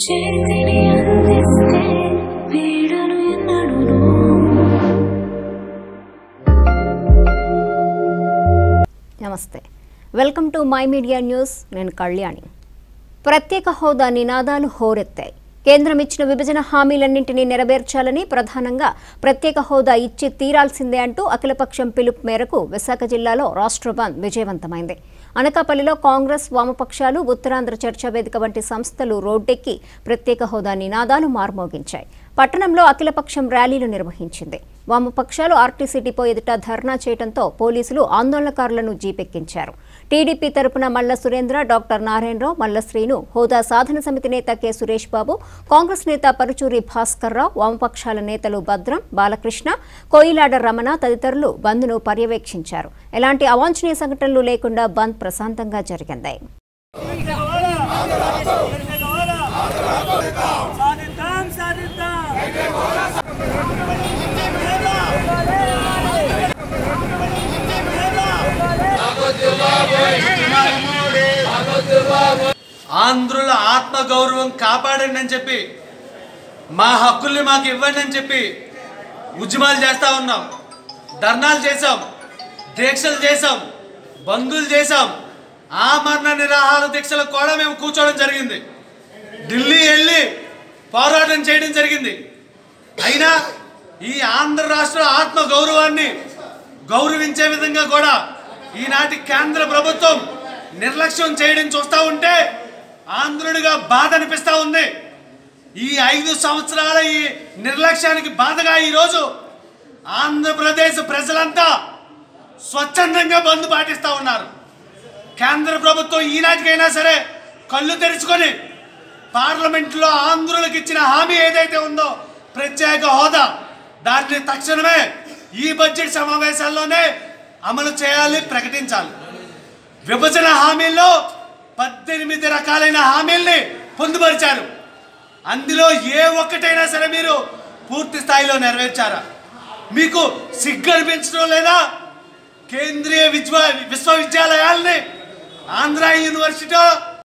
చేతిని అందిస్తే వీడను ఎన్నడును నమస్తే welcome to my media news నేను కళ్యాణి ప్రత్యేక హోదా నినాదాలు హోరెత్తాయి కేంద్రం ఇచ్చిన విభజన హామీలన్నింటినీ నెరవేర్చాలని ప్రధానంగా ప్రత్యేక హోదా ఇచ్చి తీరాల్సిందే అంటూ అఖిలపక్షం పిలుపు మేరకు విశాఖ జిల్లాలో రాష్ట్ర బంద్ విజయవంతమైంది అనకాపల్లిలో కాంగ్రెస్ వామపక్షాలు ఉత్తరాంధ్ర చర్చా వేదిక వంటి సంస్థలు రోడ్డెక్కి ప్రత్యేక హోదా నినాదాలు మార్మోగించాయి పట్టణంలో అఖిలపక్షం ర్యాలీలు నిర్వహించింది వామపక్షాలు ఆర్టీసీ డిపో ఎదుట ధర్నా చేయడంతో పోలీసులు ఆందోళనకారులను జీపెక్కించారు టీడీపీ తరపున మల్ల సురేంద్ర డాక్టర్ నారాయణరావు మల్ల శ్రీను హోదా సాధన సమితి నేత కె సురేష్ బాబు కాంగ్రెస్ నేత పరుచూరి భాస్కర్ రావు వామపక్షాల నేతలు భద్రం బాలకృష్ణ కోయిలాడ రమణ తదితరులు బంద్ను పర్యవేక్షించారు ఎలాంటి అవాంఛనీయ సంఘటనలు లేకుండా బంద్ ప్రశాంతంగా జరిగింది సాధిద్దాం సాధిద్దాం ఆంధ్రుల ఆత్మ గౌరవం కాపాడండి అని చెప్పి మా హక్కుల్ని మాకు ఇవ్వండి అని చెప్పి ఉద్యమాలు చేస్తా ఉన్నాం ధర్నాలు చేసాం దీక్షలు చేసాం బంధులు చేసాం ఆమరణ నిరాహార దీక్షలకు కూడా మేము కూర్చోవడం జరిగింది ఢిల్లీ వెళ్ళి పోరాటం చేయడం జరిగింది అయినా ఈ ఆంధ్ర రాష్ట్ర ఆత్మ గౌరవాన్ని గౌరవించే విధంగా కూడా ఈనాటి కేంద్ర ప్రభుత్వం నిర్లక్ష్యం చేయడం చూస్తూ ఉంటే ఆంధ్రుడిగా బాధ అనిపిస్తూ ఉంది ఈ ఐదు సంవత్సరాల ఈ నిర్లక్ష్యానికి బాధగా ఈరోజు ఆంధ్రప్రదేశ్ ప్రజలంతా స్వచ్ఛందంగా బంద్ పాటిస్తూ ఉన్నారు కేంద్ర ప్రభుత్వం ఈనాటికైనా సరే కళ్ళు తెరుచుకొని పార్లమెంట్లో ఆంధ్రులకు ఇచ్చిన హామీ ఏదైతే ఉందో ప్రత్యేక హోదా దాన్ని తక్షణమే ఈ బడ్జెట్ సమావేశాల్లోనే అమలు చేయాలి ప్రకటించాలి విభజన హామీల్లో పద్దెనిమిది రకాలైన హామీల్ని పొందుపరిచారు అందులో ఏ ఒక్కటైనా సరే మీరు పూర్తి స్థాయిలో నెరవేర్చారా మీకు సిగ్గు అనిపించడం లేదా కేంద్రీయ విశ్వ విశ్వవిద్యాలయాల్ని ఆంధ్ర యూనివర్సిటీ